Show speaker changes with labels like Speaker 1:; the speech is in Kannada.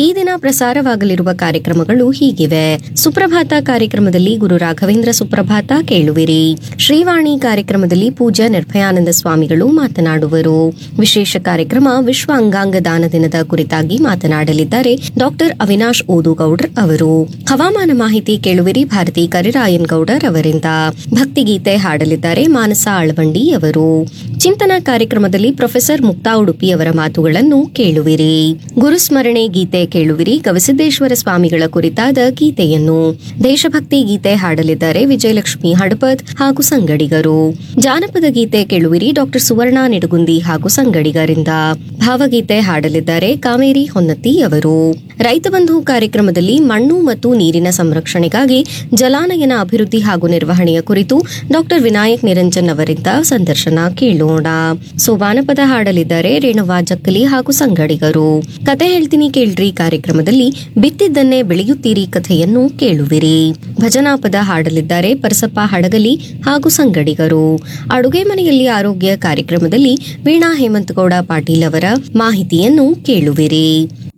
Speaker 1: ಈ ದಿನ ಪ್ರಸಾರವಾಗಲಿರುವ ಕಾರ್ಯಕ್ರಮಗಳು ಹೀಗಿವೆ ಸುಪ್ರಭಾತ ಕಾರ್ಯಕ್ರಮದಲ್ಲಿ ಗುರು ರಾಘವೇಂದ್ರ ಸುಪ್ರಭಾತ ಕೇಳುವಿರಿ ಶ್ರೀವಾಣಿ ಕಾರ್ಯಕ್ರಮದಲ್ಲಿ ಪೂಜ್ಯ ನಿರ್ಭಯಾನಂದ ಸ್ವಾಮಿಗಳು ಮಾತನಾಡುವರು ವಿಶೇಷ ಕಾರ್ಯಕ್ರಮ ವಿಶ್ವ ಅಂಗಾಂಗ ದಾನ ದಿನದ ಕುರಿತಾಗಿ ಮಾತನಾಡಲಿದ್ದಾರೆ ಡಾಕ್ಟರ್ ಅವಿನಾಶ್ ಓದುಗೌಡ್ರ್ ಅವರು ಹವಾಮಾನ ಮಾಹಿತಿ ಕೇಳುವಿರಿ ಭಾರತಿ ಕರಿರಾಯನ್ ಗೌಡರ್ ಅವರಿಂದ ಭಕ್ತಿಗೀತೆ ಹಾಡಲಿದ್ದಾರೆ ಮಾನಸ ಆಳ್ವಂಡಿ ಅವರು ಚಿಂತನ ಕಾರ್ಯಕ್ರಮದಲ್ಲಿ ಪ್ರೊಫೆಸರ್ ಮುಕ್ತಾ ಉಡುಪಿ ಅವರ ಮಾತುಗಳನ್ನು ಕೇಳುವಿರಿ ಗುರುಸ್ಮರಣೆ ಗೀತೆ ಕೇಳುವಿರಿ ಗವಿಸಿದ್ದೇಶ್ವರ ಸ್ವಾಮಿಗಳ ಕುರಿತಾದ ಗೀತೆಯನ್ನು ದೇಶಭಕ್ತಿ ಗೀತೆ ಹಾಡಲಿದ್ದಾರೆ ವಿಜಯಲಕ್ಷ್ಮಿ ಹಡಪದ್ ಹಾಗೂ ಸಂಗಡಿಗರು ಜಾನಪದ ಗೀತೆ ಕೇಳುವಿರಿ ಡಾಕ್ಟರ್ ಸುವರ್ಣ ನಿಡಗುಂದಿ ಹಾಗೂ ಸಂಗಡಿಗರಿಂದ ಭಾವಗೀತೆ ಹಾಡಲಿದ್ದಾರೆ ಕಾವೇರಿ ಹೊನ್ನತಿ ಅವರು ರೈತ ಬಂಧು ಕಾರ್ಯಕ್ರಮದಲ್ಲಿ ಮಣ್ಣು ಮತ್ತು ನೀರಿನ ಸಂರಕ್ಷಣೆಗಾಗಿ ಜಲಾನಯನ ಅಭಿವೃದ್ಧಿ ಹಾಗೂ ನಿರ್ವಹಣೆಯ ಕುರಿತು ಡಾಕ್ಟರ್ ವಿನಾಯಕ್ ನಿರಂಜನ್ ಅವರಿಂದ ಸಂದರ್ಶನ ಕೇಳೋಣ ಸೋಬಾನಪದ ಹಾಡಲಿದ್ದಾರೆ ರೇಣುವಾ ಜಕ್ಕಲಿ ಹಾಗೂ ಸಂಗಡಿಗರು ಕತೆ ಹೇಳ್ತೀನಿ ಕೇಳ್ರಿ ಕಾರ್ಯಕ್ರಮದಲ್ಲಿ ಬಿತ್ತಿದ್ದನ್ನೇ ಬೆಳೆಯುತ್ತೀರಿ ಕಥೆಯನ್ನು ಕೇಳುವಿರಿ ಭಜನಾ ಪದ ಹಾಡಲಿದ್ದಾರೆ ಪರಸಪ್ಪ ಹಡಗಲಿ ಹಾಗೂ ಸಂಗಡಿಗರು ಅಡುಗೆ ಮನೆಯಲ್ಲಿ ಆರೋಗ್ಯ ಕಾರ್ಯಕ್ರಮದಲ್ಲಿ ವೀಣಾ ಹೇಮಂತಗೌಡ ಪಾಟೀಲ್ ಅವರ ಮಾಹಿತಿಯನ್ನು ಕೇಳುವಿರಿ